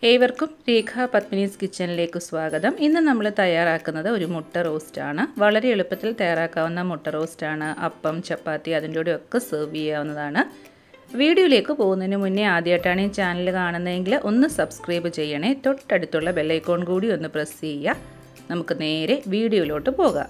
ഏവർക്കും രേഖ പത്മിനീസ് കിച്ചണിലേക്ക് സ്വാഗതം ഇന്ന് നമ്മൾ തയ്യാറാക്കുന്നത് ഒരു മുട്ട റോസ്റ്റാണ് വളരെ എളുപ്പത്തിൽ തയ്യാറാക്കാവുന്ന മുട്ട റോസ്റ്റാണ് അപ്പം ചപ്പാത്തി അതിൻ്റെ കൂടെ ഒക്കെ സെർവ് ചെയ്യാവുന്നതാണ് വീഡിയോയിലേക്ക് പോകുന്നതിന് മുന്നേ ആദ്യമായിട്ടാണ് ഈ ചാനൽ കാണുന്നതെങ്കിൽ ഒന്ന് സബ്സ്ക്രൈബ് ചെയ്യണേ തൊട്ടടുത്തുള്ള ബെല്ലൈക്കോൺ കൂടി ഒന്ന് പ്രസ് ചെയ്യുക നമുക്ക് നേരെ വീഡിയോയിലോട്ട് പോകാം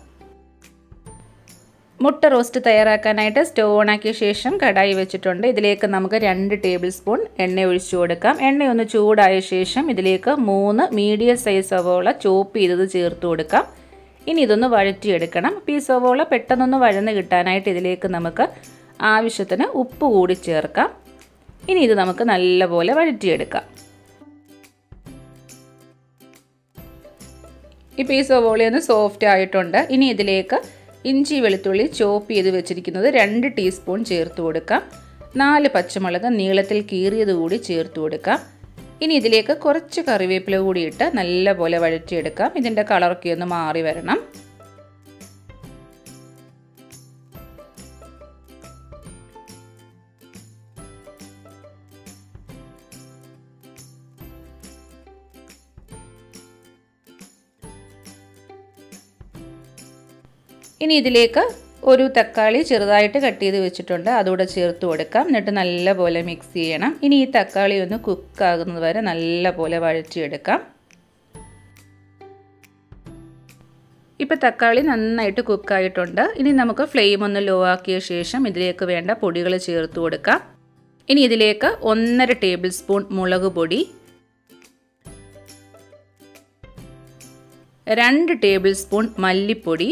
മുട്ട റോസ്റ്റ് തയ്യാറാക്കാനായിട്ട് സ്റ്റവ് ഓണാക്കിയ ശേഷം കടായി വെച്ചിട്ടുണ്ട് ഇതിലേക്ക് നമുക്ക് രണ്ട് ടേബിൾ സ്പൂൺ എണ്ണ ഒഴിച്ചു കൊടുക്കാം എണ്ണ ഒന്ന് ചൂടായ ശേഷം ഇതിലേക്ക് മൂന്ന് മീഡിയം സൈസ് സവോള ചോപ്പ് ചെയ്തത് ചേർത്ത് കൊടുക്കാം ഇനി ഇതൊന്ന് വഴറ്റിയെടുക്കണം അപ്പോൾ ഈ സവോള പെട്ടെന്നൊന്ന് വഴന്ന് കിട്ടാനായിട്ട് ഇതിലേക്ക് നമുക്ക് ആവശ്യത്തിന് ഉപ്പ് കൂടി ചേർക്കാം ഇനി ഇത് നമുക്ക് നല്ലപോലെ വഴറ്റിയെടുക്കാം ഇപ്പോൾ ഈ സവോളയൊന്ന് സോഫ്റ്റ് ആയിട്ടുണ്ട് ഇനി ഇതിലേക്ക് ഇഞ്ചി വെളുത്തുള്ളി ചോപ്പ് ചെയ്ത് വെച്ചിരിക്കുന്നത് രണ്ട് ടീസ്പൂൺ ചേർത്ത് കൊടുക്കാം നാല് പച്ചമുളക് നീളത്തിൽ കീറിയത് കൂടി ചേർത്ത് കൊടുക്കാം ഇനി ഇതിലേക്ക് കുറച്ച് കറിവേപ്പില കൂടി ഇട്ട് നല്ലപോലെ വഴറ്റിയെടുക്കാം ഇതിൻ്റെ കളറൊക്കെ ഒന്ന് മാറി വരണം ഇനി ഇതിലേക്ക് ഒരു തക്കാളി ചെറുതായിട്ട് കട്ട് ചെയ്ത് വെച്ചിട്ടുണ്ട് അതുകൂടെ ചേർത്ത് കൊടുക്കാം എന്നിട്ട് നല്ലപോലെ മിക്സ് ചെയ്യണം ഇനി ഈ തക്കാളി ഒന്ന് കുക്കാകുന്നത് വരെ നല്ലപോലെ വഴറ്റിയെടുക്കാം ഇപ്പോൾ തക്കാളി നന്നായിട്ട് കുക്കായിട്ടുണ്ട് ഇനി നമുക്ക് ഫ്ലെയിം ഒന്ന് ലോ ആക്കിയ ശേഷം ഇതിലേക്ക് വേണ്ട പൊടികൾ ചേർത്ത് കൊടുക്കാം ഇനി ഇതിലേക്ക് ഒന്നര ടേബിൾ സ്പൂൺ മുളക് പൊടി രണ്ട് ടേബിൾ സ്പൂൺ മല്ലിപ്പൊടി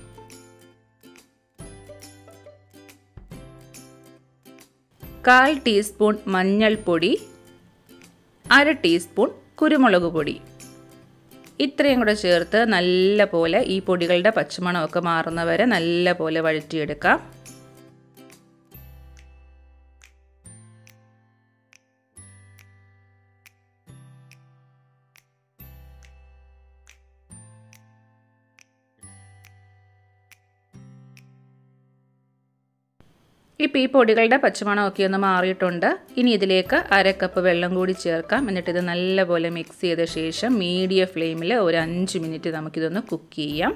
കാൽ ടീസ്പൂൺ മഞ്ഞൾപ്പൊടി അര ടീസ്പൂൺ കുരുമുളക് പൊടി ഇത്രയും കൂടെ ചേർത്ത് നല്ല പോലെ ഈ പൊടികളുടെ പച്ചമണമൊക്കെ മാറുന്നവരെ നല്ല പോലെ വഴറ്റിയെടുക്കാം ഇപ്പോൾ ഈ പൊടികളുടെ പച്ചമണമൊക്കെ ഒന്ന് മാറിയിട്ടുണ്ട് ഇനി ഇതിലേക്ക് അര കപ്പ് വെള്ളം കൂടി ചേർക്കാം എന്നിട്ട് ഇത് നല്ലപോലെ മിക്സ് ചെയ്ത ശേഷം മീഡിയം ഫ്ലെയിമിൽ ഒരു അഞ്ച് മിനിറ്റ് നമുക്കിതൊന്ന് കുക്ക് ചെയ്യാം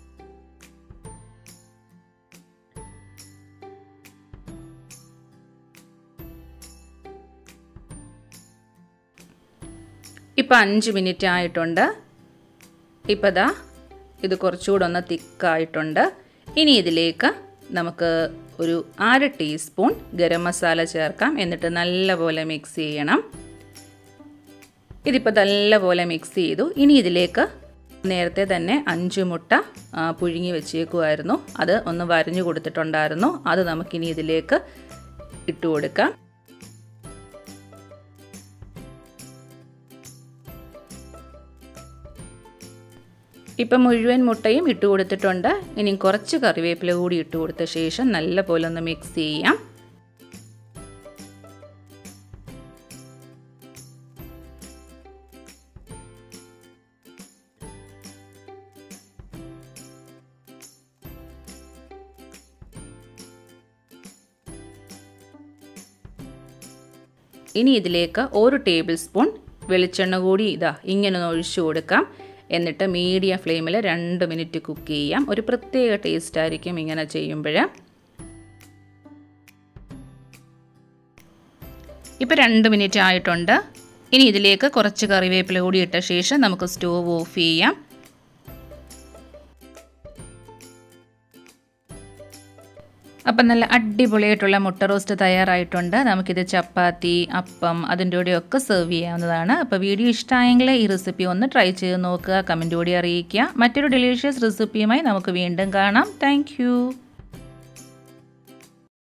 ഇപ്പം അഞ്ച് മിനിറ്റ് ആയിട്ടുണ്ട് ഇപ്പോൾ ദാ ഇത് കുറച്ചുകൂടെ ഒന്ന് തിക്കായിട്ടുണ്ട് ഇനി ഇതിലേക്ക് നമുക്ക് ഒരു അര ടീസ്പൂൺ ഗരം മസാല ചേർക്കാം എന്നിട്ട് നല്ലപോലെ മിക്സ് ചെയ്യണം ഇതിപ്പോൾ നല്ലപോലെ മിക്സ് ചെയ്തു ഇനി ഇതിലേക്ക് നേരത്തെ തന്നെ അഞ്ച് മുട്ട പുഴുങ്ങി വെച്ചേക്കുമായിരുന്നു അത് ഒന്ന് വരഞ്ഞു കൊടുത്തിട്ടുണ്ടായിരുന്നു അത് നമുക്കിനി ഇതിലേക്ക് ഇട്ട് കൊടുക്കാം ഇപ്പം മുഴുവൻ മുട്ടയും ഇട്ട് കൊടുത്തിട്ടുണ്ട് ഇനി കുറച്ച് കറിവേപ്പില കൂടി ഇട്ട് കൊടുത്ത ശേഷം നല്ല പോലെ ഒന്ന് മിക്സ് ചെയ്യാം ഇനി ഇതിലേക്ക് ഒരു ടേബിൾ സ്പൂൺ വെളിച്ചെണ്ണ കൂടി ഇതാ ഇങ്ങനെ ഒന്ന് ഒഴിച്ചു കൊടുക്കാം എന്നിട്ട് മീഡിയം ഫ്ലെയിമിൽ രണ്ട് മിനിറ്റ് കുക്ക് ചെയ്യാം ഒരു പ്രത്യേക ടേസ്റ്റ് ആയിരിക്കും ഇങ്ങനെ ചെയ്യുമ്പോൾ ഇപ്പോൾ രണ്ട് മിനിറ്റ് ആയിട്ടുണ്ട് ഇനി ഇതിലേക്ക് കുറച്ച് കറിവേപ്പില കൂടി ഇട്ട ശേഷം നമുക്ക് സ്റ്റോവ് ഓഫ് ചെയ്യാം അപ്പം നല്ല അടിപൊളിയായിട്ടുള്ള മുട്ട റോസ്റ്റ് തയ്യാറായിട്ടുണ്ട് നമുക്കിത് ചപ്പാത്തി അപ്പം അതിൻ്റെ കൂടെയൊക്കെ സെർവ് ചെയ്യാവുന്നതാണ് അപ്പോൾ വീഡിയോ ഇഷ്ടമായെങ്കിൽ ഈ റെസിപ്പി ഒന്ന് ട്രൈ ചെയ്ത് നോക്കുക കമൻറ്റ് കൂടി അറിയിക്കുക മറ്റൊരു ഡെലീഷ്യസ് റെസിപ്പിയുമായി നമുക്ക് വീണ്ടും കാണാം താങ്ക്